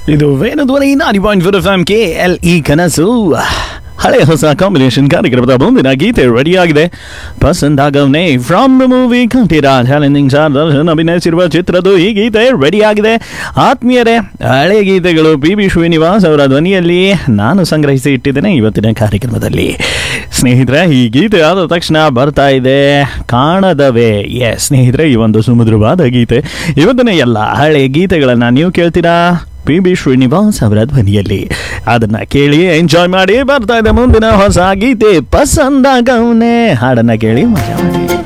ಇದು ವೇಣುಧ್ವನಿ ನಾಡಿ point four F M K L E ಕನಸು ಹಳೆ ಹೊಸ ಕಾಂಬಿನೇಷನ್ ಕಾರ್ಯಕ್ರಮದ ಮುಂದಿನ ಗೀತೆ ರೆಡಿಯಾಗಿದೆ ಪಸಂದ್ ಆಗವನೆ ಫ್ರಮ್ ದ ಮೂವಿ ಕಂಠೀರ ಚಾಲೆಂಜಿಂಗ್ ಸಾರ್ ದರ್ಶನ್ ಅಭಿನಯಿಸಿರುವ ಚಿತ್ರದ ಈ ಗೀತೆ ರೆಡಿಯಾಗಿದೆ ಆತ್ಮೀಯರೇ ಹಳೆ ಗೀತೆಗಳು ಪಿ ಬಿ ಶ್ರೀನಿವಾಸ್ ಅವರ ಧ್ವನಿಯಲ್ಲಿ ನಾನು ಸಂಗ್ರಹಿಸಿ ಇಟ್ಟಿದ್ದೇನೆ ಇವತ್ತಿನ ಕಾರ್ಯಕ್ರಮದಲ್ಲಿ ಸ್ನೇಹಿತರೆ ಈ ಗೀತೆ ಆದ ತಕ್ಷಣ ಬರ್ತಾ ಇದೆ ಕಾಣದವೇ ಎ ಸ್ನೇಹಿತರೆ ಈ ಒಂದು ಸುಮಧುರವಾದ ಗೀತೆ ಇವತ್ತಿನ ಎಲ್ಲ ಹಳೆ ಗೀತೆಗಳನ್ನು ನೀವು ಕೇಳ್ತೀರಾ ಪಿ ಬಿ ಶ್ರೀನಿವಾಸ್ ಅವರ ಧ್ವನಿಯಲ್ಲಿ ಅದನ್ನ ಕೇಳಿ ಎಂಜಾಯ್ ಮಾಡಿ ಬರ್ತಾ ಇದೆ ಮುಂದಿನ ಹೊಸ ಗೀತೆ ಪಸಂದಾಗವನೆ ಹಾಡನ್ನ ಕೇಳಿ ಮಜಾ ಮಾಡಿ